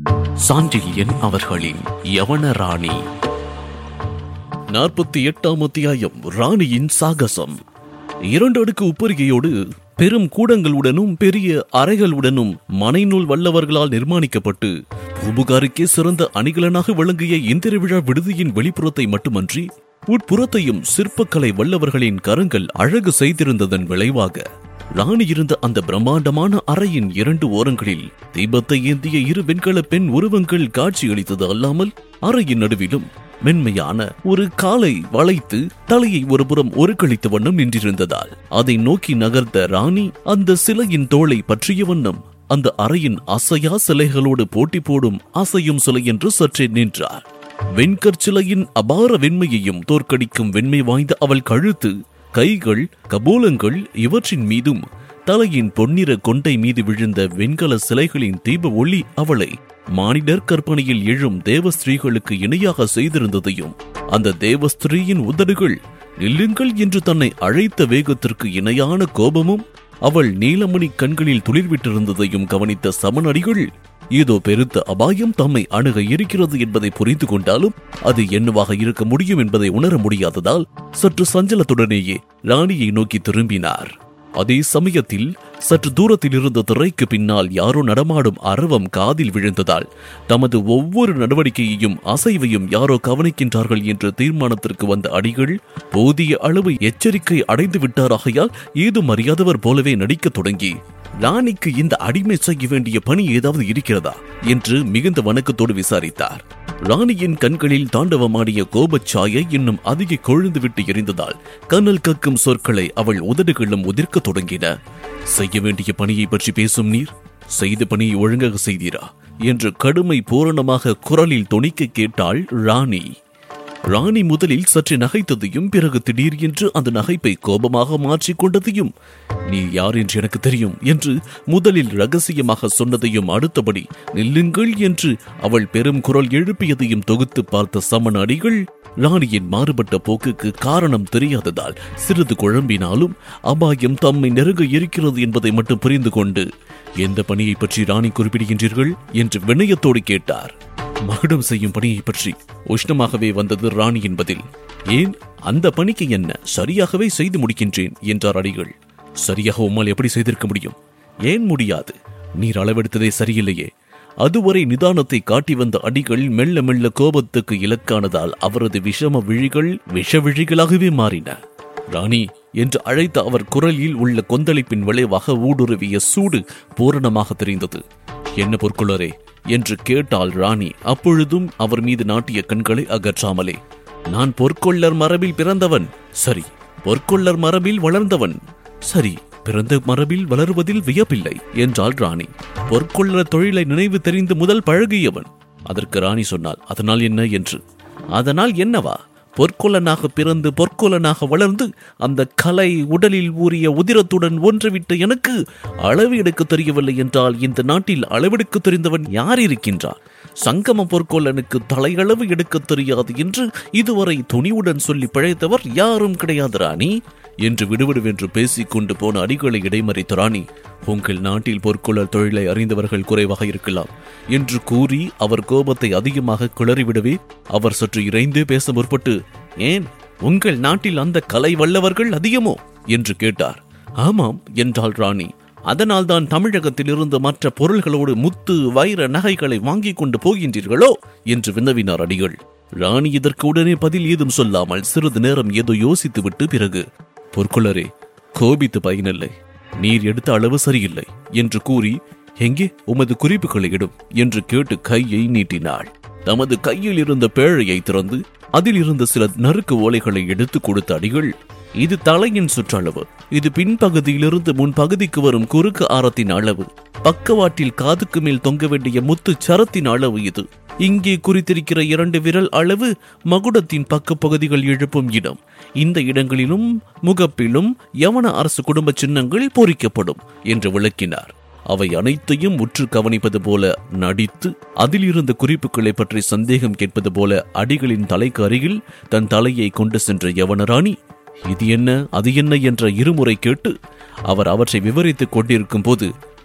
சாண்டில்யன் அவர்களின் யவன ராணி நாற்பத்தி எட்டாம் அத்தியாயம் ராணியின் சாகசம் இரண்டு அடுக்கு உப்பரிகையோடு பெரும் கூடங்களுடனும் பெரிய அறைகளுடனும் மனைநூல் வல்லவர்களால் நிர்மாணிக்கப்பட்டு பூம்புகாருக்கே சிறந்த அணிகலனாக விளங்கிய இந்திர விழா விடுதியின் வெளிப்புறத்தை மட்டுமன்றி உட்புறத்தையும் சிற்பக்கலை வல்லவர்களின் கரங்கள் அழகு செய்திருந்ததன் விளைவாக ராணி இருந்த அந்த பிரம்மாண்டமான அறையின் இரண்டு ஓரங்களில் தீபத்தை ஏந்திய இரு வெண்கல பெண் உருவங்கள் காட்சியளித்தது அல்லாமல் அறையின் நடுவிலும் மென்மையான ஒரு காலை வளைத்து தலையை ஒருபுறம் ஒருக்களித்த வண்ணம் நின்றிருந்ததால் அதை நோக்கி நகர்ந்த ராணி அந்த சிலையின் தோளை பற்றிய வண்ணம் அந்த அறையின் அசையா சிலைகளோடு போட்டி போடும் அசையும் சிலை என்று சற்றே நின்றார் வெண்கற்சிலையின் அபார வெண்மையையும் தோற்கடிக்கும் வெண்மை வாய்ந்த அவள் கழுத்து கைகள் கபோலங்கள் இவற்றின் மீதும் தலையின் பொன்னிற கொண்டை மீது விழுந்த வெண்கல சிலைகளின் தீப ஒளி அவளை மானிடர் கற்பனையில் எழும் தேவஸ்திரீகளுக்கு இணையாக செய்திருந்ததையும் அந்த தேவஸ்திரீயின் உதடுகள் நில்லுங்கள் என்று தன்னை அழைத்த வேகத்திற்கு இணையான கோபமும் அவள் நீலமணி கண்களில் துளிர்விட்டிருந்ததையும் கவனித்த சமணடிகள் ஏதோ பெருத்த அபாயம் தம்மை அணுக இருக்கிறது என்பதை புரிந்து கொண்டாலும் அது என்னவாக இருக்க முடியும் என்பதை உணர முடியாததால் சற்று சஞ்சலத்துடனேயே ராணியை நோக்கி திரும்பினார் அதே சமயத்தில் சற்று தூரத்தில் இருந்த திரைக்கு பின்னால் யாரோ நடமாடும் அரவம் காதில் விழுந்ததால் தமது ஒவ்வொரு நடவடிக்கையையும் அசைவையும் யாரோ கவனிக்கின்றார்கள் என்ற தீர்மானத்திற்கு வந்த அடிகள் போதிய அளவு எச்சரிக்கை அடைந்து விட்டாராகையால் ஏதும் அறியாதவர் போலவே நடிக்கத் தொடங்கி ராணிக்கு இந்த அடிமை செய்ய வேண்டிய பணி ஏதாவது இருக்கிறதா என்று மிகுந்த வணக்கத்தோடு விசாரித்தார் ராணியின் கண்களில் தாண்டவமாடிய கோபச்சாயை இன்னும் அதிக கொழுந்து விட்டு எரிந்ததால் கனல் கக்கும் சொற்களை அவள் உதடுகளும் உதிர்க்கத் தொடங்கின செய்ய வேண்டிய பணியை பற்றி பேசும் நீர் செய்த பணியை ஒழுங்காக செய்தீரா என்று கடுமை பூரணமாக குரலில் தொனிக்க கேட்டாள் ராணி ராணி முதலில் சற்று நகைத்ததையும் பிறகு திடீர் என்று அந்த நகைப்பை கோபமாக மாற்றிக் கொண்டதையும் நீ யார் என்று எனக்கு தெரியும் என்று முதலில் ரகசியமாக சொன்னதையும் அடுத்தபடி நில்லுங்கள் என்று அவள் பெரும் குரல் எழுப்பியதையும் தொகுத்து பார்த்த சமண அடிகள் ராணியின் மாறுபட்ட போக்குக்கு காரணம் தெரியாததால் சிறிது குழம்பினாலும் அபாயம் தம்மை நெருங்க இருக்கிறது என்பதை மட்டும் புரிந்து கொண்டு எந்த பணியை பற்றி ராணி குறிப்பிடுகின்றீர்கள் என்று வினயத்தோடு கேட்டார் மகுடம் செய்யும் பணியை பற்றி உஷ்ணமாகவே வந்தது ராணி என்பதில் ஏன் அந்த பணிக்கு என்ன சரியாகவே செய்து முடிக்கின்றேன் என்றார் அடிகள் சரியாக உம்மால் எப்படி செய்திருக்க முடியும் ஏன் முடியாது நீர் அளவெடுத்ததே சரியில்லையே அதுவரை நிதானத்தை காட்டி வந்த அடிகள் மெல்ல மெல்ல கோபத்துக்கு இலக்கானதால் அவரது விஷம விழிகள் விஷ விழிகளாகவே மாறின ராணி என்று அழைத்த அவர் குரலில் உள்ள கொந்தளிப்பின் விளைவாக ஊடுருவிய சூடு பூரணமாக தெரிந்தது என்ன பொற்குளரே என்று கேட்டாள் ராணி அப்பொழுதும் அவர் மீது நாட்டிய கண்களை அகற்றாமலே நான் பொற்கொள்ளர் மரபில் பிறந்தவன் சரி பொற்கொள்ளர் மரபில் வளர்ந்தவன் சரி பிறந்த மரபில் வளருவதில் வியப்பில்லை என்றாள் ராணி பொற்கொள்ளர் தொழிலை நினைவு தெரிந்து முதல் பழகியவன் அதற்கு ராணி சொன்னாள் அதனால் என்ன என்று அதனால் என்னவா பொற்கொலனாக பிறந்து பொற்கொலனாக வளர்ந்து அந்த கலை உடலில் ஊறிய உதிரத்துடன் ஒன்றுவிட்ட எனக்கு அளவு எடுக்க தெரியவில்லை என்றால் இந்த நாட்டில் அளவெடுக்க தெரிந்தவன் யார் இருக்கின்றார் சங்கம பொற்கொல்லனுக்கு தலையளவு எடுக்க தெரியாது என்று இதுவரை துணிவுடன் சொல்லி பிழைத்தவர் யாரும் கிடையாது ராணி என்று விடுவிடுவென்று பேசிக் கொண்டு போன அடிகளை இடைமறித்த ராணி உங்கள் நாட்டில் பொற்கொள்ளல் தொழிலை அறிந்தவர்கள் குறைவாக இருக்கலாம் என்று கூறி அவர் கோபத்தை அதிகமாக கிளறிவிடவே அவர் சற்று இறைந்தே பேச முற்பட்டு ஏன் உங்கள் நாட்டில் அந்த கலை வல்லவர்கள் அதிகமோ என்று கேட்டார் ஆமாம் என்றாள் ராணி அதனால்தான் தமிழகத்தில் இருந்து மற்ற பொருள்களோடு முத்து வைர நகைகளை வாங்கிக் கொண்டு போகின்றீர்களோ என்று வினவினார் அடிகள் ராணி இதற்கு உடனே பதில் ஏதும் சொல்லாமல் சிறிது நேரம் ஏதோ யோசித்துவிட்டு பிறகு பொற்கொள்ளரே கோபித்து பயனில்லை நீர் எடுத்த அளவு சரியில்லை என்று கூறி எங்கே உமது குறிப்புகளை இடும் என்று கேட்டு கையை நீட்டினாள் தமது கையில் இருந்த பேழையை திறந்து அதில் இருந்த சில நறுக்கு ஓலைகளை எடுத்து கொடுத்த அடிகள் இது தலையின் சுற்றளவு இது பின்பகுதியிலிருந்து முன்பகுதிக்கு வரும் குறுக்கு ஆரத்தின் அளவு பக்கவாட்டில் காதுக்கு மேல் தொங்க வேண்டிய முத்து சரத்தின் அளவு இது இங்கே குறித்திருக்கிற இரண்டு விரல் அளவு மகுடத்தின் பக்க பகுதிகள் எழுப்பும் இடம் இந்த இடங்களிலும் முகப்பிலும் யவன அரசு குடும்ப சின்னங்கள் பொறிக்கப்படும் என்று விளக்கினார் அவை அனைத்தையும் உற்று கவனிப்பது போல நடித்து அதில் இருந்த குறிப்புகளை பற்றி சந்தேகம் கேட்பது போல அடிகளின் தலைக்கு அருகில் தன் தலையை கொண்டு சென்ற யவனராணி இது என்ன அது என்ன என்ற இருமுறை கேட்டு அவர் அவற்றை விவரித்துக் கொண்டிருக்கும் போது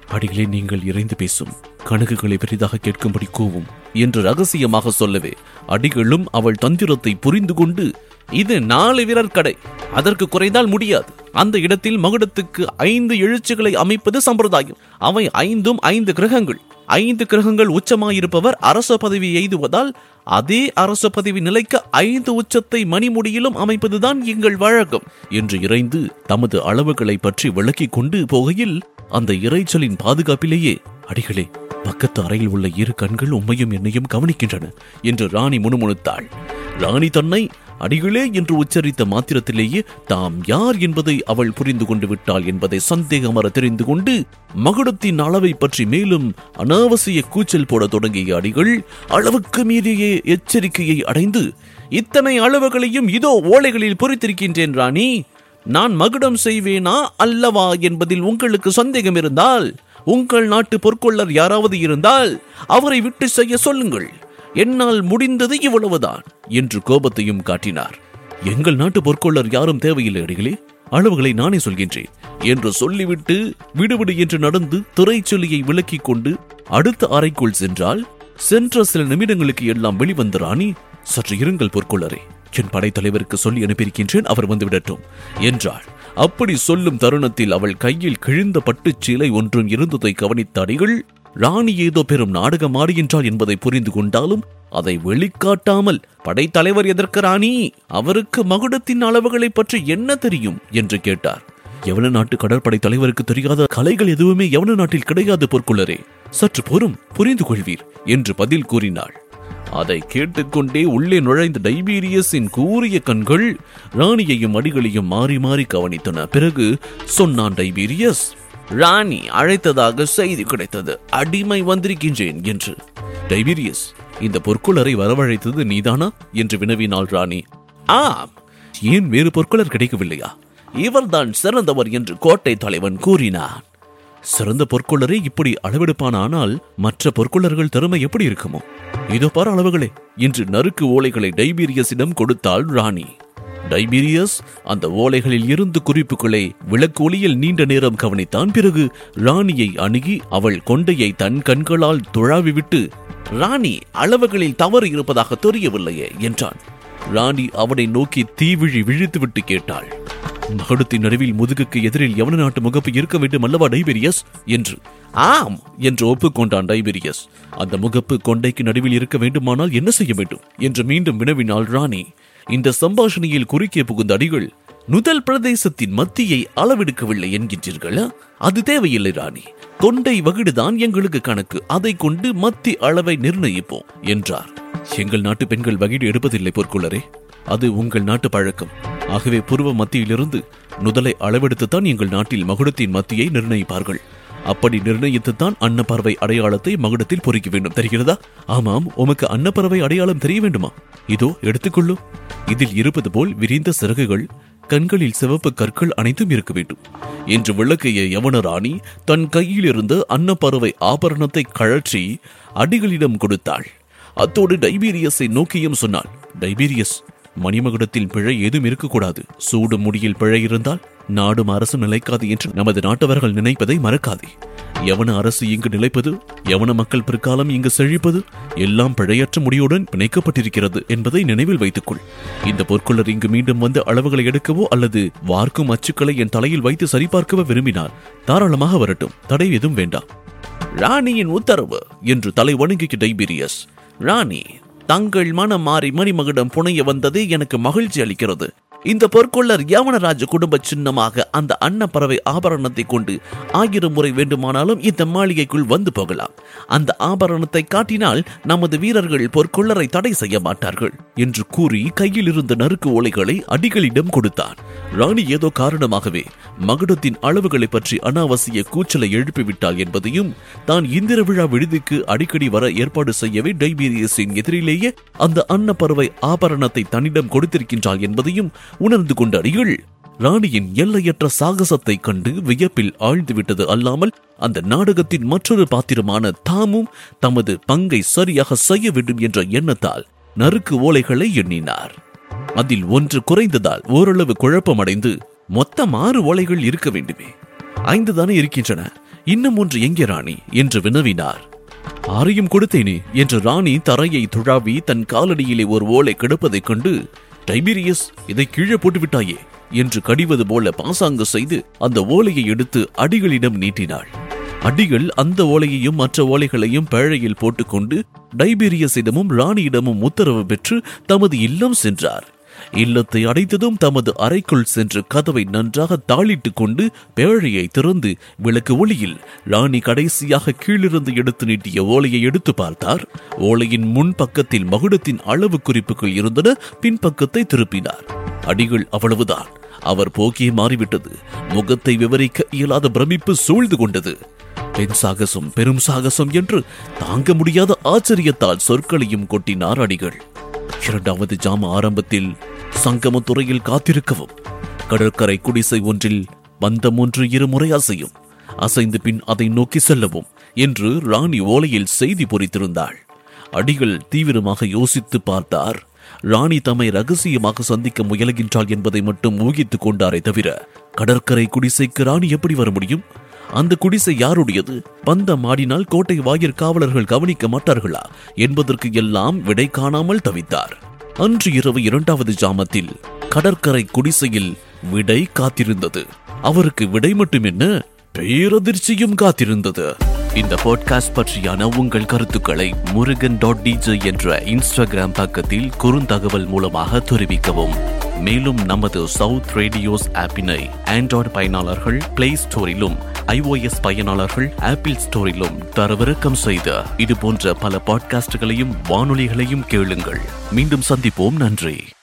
அடிகளே நீங்கள் இறைந்து பேசும் கணக்குகளை பெரிதாக கேட்கும்படி கூவும் என்று ரகசியமாக சொல்லவே அடிகளும் அவள் தந்திரத்தை புரிந்து கொண்டு இது நாலு வீரர் கடை அதற்கு குறைந்தால் முடியாது அந்த இடத்தில் மகுடத்துக்கு ஐந்து எழுச்சிகளை அமைப்பது சம்பிரதாயம் அவை ஐந்தும் ஐந்து கிரகங்கள் ஐந்து கிரகங்கள் உச்சமாயிருப்பவர் அரச பதவி எய்துவதால் அதே அரச பதவி நிலைக்க ஐந்து உச்சத்தை மணிமுடியிலும் அமைப்பதுதான் எங்கள் வழக்கம் என்று இறைந்து தமது அளவுகளை பற்றி விளக்கிக் கொண்டு போகையில் அந்த இறைச்சலின் பாதுகாப்பிலேயே அடிகளே பக்கத்து அறையில் உள்ள இரு கண்கள் உம்மையும் என்னையும் கவனிக்கின்றன என்று ராணி முணுமுணுத்தாள் ராணி தன்னை அடிகளே என்று உச்சரித்த மாத்திரத்திலேயே தாம் யார் என்பதை அவள் புரிந்து கொண்டு விட்டாள் என்பதை சந்தேகமற தெரிந்து கொண்டு மகுடத்தின் அளவை பற்றி மேலும் அனாவசிய கூச்சல் போட தொடங்கிய அடிகள் அளவுக்கு மீறிய எச்சரிக்கையை அடைந்து இத்தனை அளவுகளையும் இதோ ஓலைகளில் பொறித்திருக்கின்றேன் ராணி நான் மகுடம் செய்வேனா அல்லவா என்பதில் உங்களுக்கு சந்தேகம் இருந்தால் உங்கள் நாட்டு பொற்கொள்ளர் யாராவது இருந்தால் அவரை விட்டு செய்ய சொல்லுங்கள் என்னால் முடிந்தது இவ்வளவுதான் என்று கோபத்தையும் காட்டினார் எங்கள் நாட்டு பொற்கொள்ளர் யாரும் தேவையில்லை அடிகளே அளவுகளை நானே சொல்கின்றேன் என்று சொல்லிவிட்டு விடுவிடு என்று நடந்து திரைச்சொல்லியை விலக்கிக் கொண்டு அடுத்த அறைக்குள் சென்றால் சென்ற சில நிமிடங்களுக்கு எல்லாம் வெளிவந்த ராணி சற்று இருங்கள் பொற்கொள்ளரே என் படைத்தலைவருக்கு சொல்லி அனுப்பியிருக்கின்றேன் அவர் வந்து விடட்டும் என்றாள் அப்படி சொல்லும் தருணத்தில் அவள் கையில் கிழிந்த பட்டுச் சீலை ஒன்றும் இருந்ததை கவனித்த அடிகள் ராணி ஏதோ பெரும் நாடகம் ஆடுகின்றாள் என்பதை புரிந்து கொண்டாலும் அதை வெளிக்காட்டாமல் படைத்தலைவர் எதற்கு ராணி அவருக்கு மகுடத்தின் அளவுகளை பற்றி என்ன தெரியும் என்று கேட்டார் யவன நாட்டு கடற்படை தலைவருக்கு தெரியாத கலைகள் எதுவுமே யவன நாட்டில் கிடையாது பொற்குள்ளரே சற்று பொறும் புரிந்து கொள்வீர் என்று பதில் கூறினாள் அதை கேட்டுக்கொண்டே உள்ளே நுழைந்த டைபீரியஸின் கூரிய கண்கள் ராணியையும் அடிகளையும் மாறி மாறி கவனித்தன பிறகு சொன்னான் டைபீரியஸ் ராணி அழைத்ததாக செய்தி கிடைத்தது அடிமை வந்திருக்கின்றேன் என்று டைபீரியஸ் இந்த பொற்குளரை வரவழைத்தது நீதானா என்று வினவினாள் ராணி ஆம் ஏன் வேறு பொற்குளர் கிடைக்கவில்லையா இவர்தான் சிறந்தவர் என்று கோட்டை தலைவன் கூறினான் சிறந்த பொற்கொள்ளரே இப்படி அளவெடுப்பான் ஆனால் மற்ற பொற்கொள்ளர்கள் திறமை எப்படி இருக்குமோ இதோ பார் அளவுகளே என்று நறுக்கு ஓலைகளை டைபீரியஸிடம் கொடுத்தாள் ராணி டைபீரியஸ் அந்த ஓலைகளில் இருந்து குறிப்புகளை விளக்கு ஒளியில் நீண்ட நேரம் கவனித்தான் பிறகு ராணியை அணுகி அவள் கொண்டையை தன் கண்களால் துழாவிவிட்டு ராணி அளவுகளில் தவறு இருப்பதாக தெரியவில்லையே என்றான் ராணி அவனை நோக்கி தீவிழி விழித்துவிட்டு கேட்டாள் மகுடத்தின் நடுவில் முதுகுக்கு எதிரில் யவன நாட்டு முகப்பு இருக்க வேண்டும் அல்லவா டைபீரியஸ் என்று ஆம் என்று ஒப்புக்கொண்டான் டைபீரியஸ் அந்த முகப்பு கொண்டைக்கு நடுவில் இருக்க வேண்டுமானால் என்ன செய்ய வேண்டும் என்று மீண்டும் வினவினாள் ராணி இந்த சம்பாஷணையில் குறுக்கே புகுந்த அடிகள் நுதல் பிரதேசத்தின் மத்தியை அளவெடுக்கவில்லை என்கின்றீர்களா அது தேவையில்லை ராணி கொண்டை வகிடுதான் எங்களுக்கு கணக்கு அதை கொண்டு மத்தி அளவை நிர்ணயிப்போம் என்றார் எங்கள் நாட்டு பெண்கள் வகிடு எடுப்பதில்லை பொற்குள்ளரே அது உங்கள் நாட்டு பழக்கம் ஆகவே பூர்வ மத்தியிலிருந்து நுதலை அளவெடுத்துத்தான் எங்கள் நாட்டில் மகுடத்தின் மத்தியை நிர்ணயிப்பார்கள் அப்படி நிர்ணயித்துத்தான் அன்னப்பறவை அடையாளத்தை மகுடத்தில் பொறிக்க வேண்டும் தெரிகிறதா ஆமாம் உமக்கு அன்னப்பறவை அடையாளம் தெரிய வேண்டுமா இதோ எடுத்துக்கொள்ளு இதில் இருப்பது போல் விரிந்த சிறகுகள் கண்களில் சிவப்பு கற்கள் அனைத்தும் இருக்க வேண்டும் என்று விளக்கிய யவன ராணி தன் கையில் இருந்த அன்னப்பறவை ஆபரணத்தை கழற்றி அடிகளிடம் கொடுத்தாள் அத்தோடு டைபீரியஸை நோக்கியும் சொன்னாள் டைபீரியஸ் மணிமகுடத்தில் பிழை ஏதும் இருக்கக்கூடாது சூடு முடியில் பிழை இருந்தால் நாடும் அரசு நிலைக்காது என்று நமது நாட்டவர்கள் நினைப்பதை மறக்காதே எவன அரசு இங்கு நிலைப்பது எவன மக்கள் பிற்காலம் இங்கு செழிப்பது எல்லாம் பிழையற்ற முடியுடன் பிணைக்கப்பட்டிருக்கிறது என்பதை நினைவில் வைத்துக்கொள் இந்த பொற்கொள்ளர் இங்கு மீண்டும் வந்து அளவுகளை எடுக்கவோ அல்லது வார்க்கும் அச்சுக்களை என் தலையில் வைத்து சரிபார்க்கவோ விரும்பினார் தாராளமாக வரட்டும் தடை எதுவும் வேண்டாம் ராணியின் உத்தரவு என்று தலை வணங்கிய டைபீரியஸ் ராணி தங்கள் மனம் மாறி மணிமகுடம் புனைய வந்தது எனக்கு மகிழ்ச்சி அளிக்கிறது இந்த பொற்கொள்ளர் யவனராஜ குடும்ப சின்னமாக அந்த அன்னப்பறவை ஆபரணத்தை கொண்டு ஆயிரம் முறை வேண்டுமானாலும் இந்த மாளிகைக்குள் வந்து போகலாம் அந்த ஆபரணத்தை காட்டினால் நமது வீரர்கள் பொற்கொள்ளரை தடை செய்ய மாட்டார்கள் என்று கூறி கையில் இருந்த நறுக்கு ஓலைகளை அடிகளிடம் கொடுத்தான் ராணி ஏதோ காரணமாகவே மகுடத்தின் அளவுகளை பற்றி அனாவசிய கூச்சலை எழுப்பிவிட்டாள் என்பதையும் தான் இந்திர விழா விடுதிக்கு அடிக்கடி வர ஏற்பாடு செய்யவே டைபீரியஸின் எதிரிலேயே அந்த அன்னப்பறவை ஆபரணத்தை தன்னிடம் கொடுத்திருக்கின்றாள் என்பதையும் உணர்ந்து கொண்ட அடிகள் ராணியின் எல்லையற்ற சாகசத்தை கண்டு வியப்பில் ஆழ்ந்துவிட்டது அல்லாமல் அந்த நாடகத்தின் மற்றொரு பாத்திரமான தாமும் தமது பங்கை சரியாக செய்ய வேண்டும் என்ற எண்ணத்தால் நறுக்கு ஓலைகளை எண்ணினார் அதில் ஒன்று குறைந்ததால் ஓரளவு குழப்பமடைந்து மொத்தம் ஆறு ஓலைகள் இருக்க வேண்டுமே ஐந்து தானே இருக்கின்றன இன்னும் ஒன்று எங்கே ராணி என்று வினவினார் ஆரையும் கொடுத்தேனே என்று ராணி தரையை துழாவி தன் காலடியிலே ஒரு ஓலை கிடப்பதைக் கண்டு டைபீரியஸ் இதை கீழே போட்டு விட்டாயே என்று கடிவது போல பாசாங்கு செய்து அந்த ஓலையை எடுத்து அடிகளிடம் நீட்டினாள் அடிகள் அந்த ஓலையையும் மற்ற ஓலைகளையும் பேழையில் போட்டுக்கொண்டு டைபீரியஸிடமும் ராணியிடமும் உத்தரவு பெற்று தமது இல்லம் சென்றார் இல்லத்தை அடைத்ததும் தமது அறைக்குள் சென்று கதவை நன்றாக தாளிட்டுக் கொண்டு பேழையை திறந்து விளக்கு ஒளியில் ராணி கடைசியாக கீழிருந்து எடுத்து நீட்டிய ஓலையை எடுத்து பார்த்தார் ஓலையின் முன் பக்கத்தில் மகுடத்தின் அளவு குறிப்புகள் இருந்தன பின்பக்கத்தை திருப்பினார் அடிகள் அவ்வளவுதான் அவர் போக்கியே மாறிவிட்டது முகத்தை விவரிக்க இயலாத பிரமிப்பு சூழ்ந்து கொண்டது பெண் சாகசம் பெரும் சாகசம் என்று தாங்க முடியாத ஆச்சரியத்தால் சொற்களையும் கொட்டினார் அடிகள் இரண்டாவது ஜாம ஆரம்பத்தில் சங்கமத்துறையில் காத்திருக்கவும் கடற்கரை குடிசை ஒன்றில் பந்தம் ஒன்று இருமுறை அசையும் அசைந்து பின் அதை நோக்கி செல்லவும் என்று ராணி ஓலையில் செய்தி பொறித்திருந்தாள் அடிகள் தீவிரமாக யோசித்து பார்த்தார் ராணி தம்மை ரகசியமாக சந்திக்க முயலுகின்றாள் என்பதை மட்டும் ஊகித்துக் கொண்டாரே தவிர கடற்கரை குடிசைக்கு ராணி எப்படி வர முடியும் அந்த குடிசை யாருடையது பந்தம் ஆடினால் கோட்டை வாயிற் காவலர்கள் கவனிக்க மாட்டார்களா என்பதற்கு எல்லாம் விடை காணாமல் தவித்தார் அன்று இரவு இரண்டாவது ஜாமத்தில் கடற்கரை குடிசையில் விடை காத்திருந்தது அவருக்கு விடை மட்டும் என்ன பேரதிர்ச்சியும் காத்திருந்தது இந்த பாட்காஸ்ட் பற்றியான உங்கள் கருத்துக்களை முருகன் டாட் டிஜே என்ற இன்ஸ்டாகிராம் பக்கத்தில் குறுந்தகவல் மூலமாக தெரிவிக்கவும் மேலும் நமது சவுத் ரேடியோஸ் ஆப்பினை ஆண்ட்ராய்டு பயனாளர்கள் பிளே ஸ்டோரிலும் iOS பயனாளர்கள் ஆப்பிள் ஸ்டோரிலும் தரவிறக்கம் செய்த இது போன்ற பல பாட்காஸ்டுகளையும் வானொலிகளையும் கேளுங்கள் மீண்டும் சந்திப்போம் நன்றி